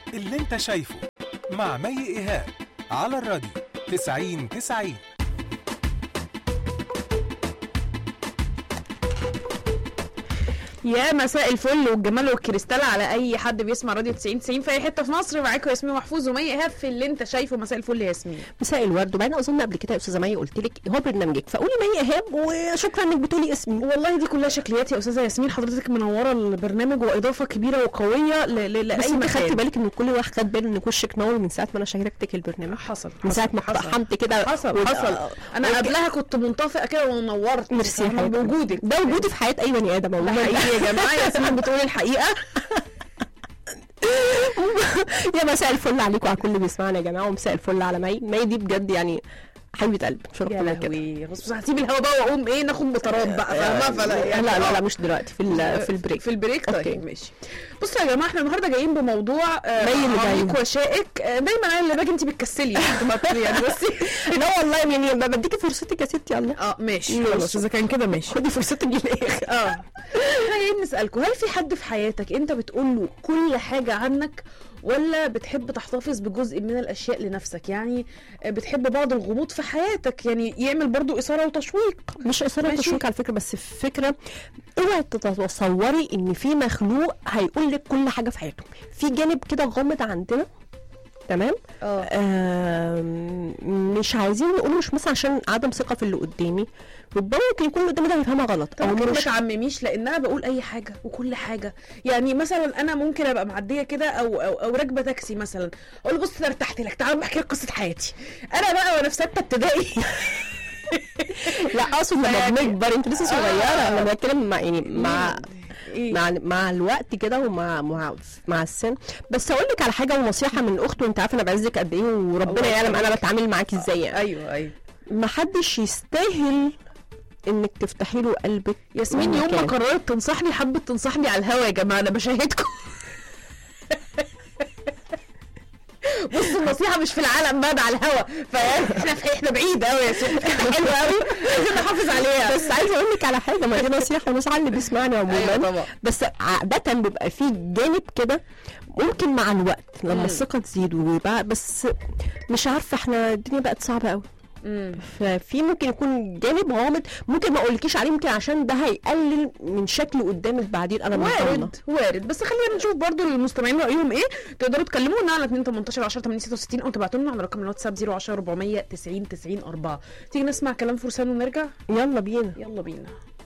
اللي انت شايفه مع مي ايهاب على الراديو 90 90 يا مساء الفل والجمال والكريستال على اي حد بيسمع راديو 90 90 في اي حته في مصر معاكم ياسمين محفوظ ومي ايهاب في اللي انت شايفه مساء الفل يا ياسمين مساء الورد وبعدين اظن قبل كده يا استاذه مي قلت لك هو برنامجك فقولي مي ايهاب وشكرا انك بتقولي اسمي والله دي كلها شكليات يا استاذه ياسمين حضرتك منوره البرنامج واضافه كبيره وقويه ل- ل- بس لاي انت خدتي مكان بالك ان كل واحد خد باله انك وشك نور من ساعه ما انا شاركتك البرنامج حصل من ساعه ما حصل اقتحمت كده حصل وده- حصل انا أوكي. قبلها كنت منطفئه كده ونورت ميرسي يا فاهمة؟ حبيبتي. بوجودك ده وجودي في حياه اي بني ادم ده عموما حقيقي يا جماعه ياسمين بتقول الحقيقه يا مساء الفل عليكم على كل اللي بيسمعنا يا جماعه ومساء الفل على مي مي دي بجد يعني حبيبه قلب مش يا ربنا كده لهوي بص هسيب الهوا بقى واقوم ايه ناخد بطارات بقى فاهمه فلا لا يعني لا لا, آه. لا مش دلوقتي في ال- في البريك في البريك أوكي. طيب ماشي بصوا يا جماعه احنا النهارده جايين بموضوع آه، مي اللي عميق جاي. وشائك آه، دايما انا اللي باجي انت بتكسلي ما بت- يعني بصي لا والله يعني ما بديكي فرصتك يا ستي الله اه ماشي ماشي. خلاص اذا كان كده ماشي خدي فرصتك للاخر اه احنا جايين نسالكم هل في حد في حياتك انت بتقول له كل حاجه عنك ولا بتحب تحتفظ بجزء من الاشياء لنفسك يعني آه، بتحب بعض الغموض في حياتك يعني يعمل برضو اثاره وتشويق مش اثاره ماشي. تشويق على فكره بس فكره اوعي تتصوري ان في مخلوق هيقول لك كل حاجه في حياته في جانب كده غامض عندنا تمام اه آم، مش عايزين نقول مش مثلا عشان عدم ثقه في اللي قدامي ربما ممكن يكون اللي قدامي ده هيفهمها غلط طب او ما مش تعمميش لان انا بقول اي حاجه وكل حاجه يعني مثلا انا ممكن ابقى معديه كده او او, أو راكبه تاكسي مثلا اقول له بص انا ارتحت لك تعال بحكي لك قصه حياتي انا بقى وانا في سته ابتدائي لا اقصد لما فيعني- بنكبر انت لسه صغيره آه. انا بتكلم مع يعني مع إيه؟ مع مع الوقت كده ومع مع مع السن بس اقول لك على حاجه ونصيحه من اخت وانت عارفه انا بعزك قد ايه وربنا الله يعلم انا يخليك. بتعامل معاكي ازاي يعني ايوه ايوه ما حدش يستاهل انك تفتحي له قلبك ياسمين مهما يوم ما كان. قررت تنصحني حبت تنصحني على الهوا يا جماعه انا بشاهدكم بص النصيحه مش في العالم بقى ده على الهوا فاحنا احنا بعيد قوي يا سيدي حلوه قوي عايزين نحافظ عليها بس عايزه اقول لك على حاجه ما دي نصيحه ونصيحه اللي بيسمعني عموما أيوة طبعا. بس عاده بيبقى في جانب كده ممكن مع الوقت لما مم. الثقه تزيد ويبقى بس مش عارفه احنا الدنيا بقت صعبه قوي مم. ففي ممكن يكون جانب غامض ممكن ما اقولكيش عليه يمكن عشان ده هيقلل من شكله قدامك بعدين انا مش ضامنة. وارد وارد بس خلينا نشوف برضو المستمعين رايهم ايه تقدروا تكلمونا على 2 18 10 8 66 او تبعتوا لنا على رقم الواتساب 010 400 90 90 4 تيجي نسمع كلام فرسان ونرجع يلا بينا يلا بينا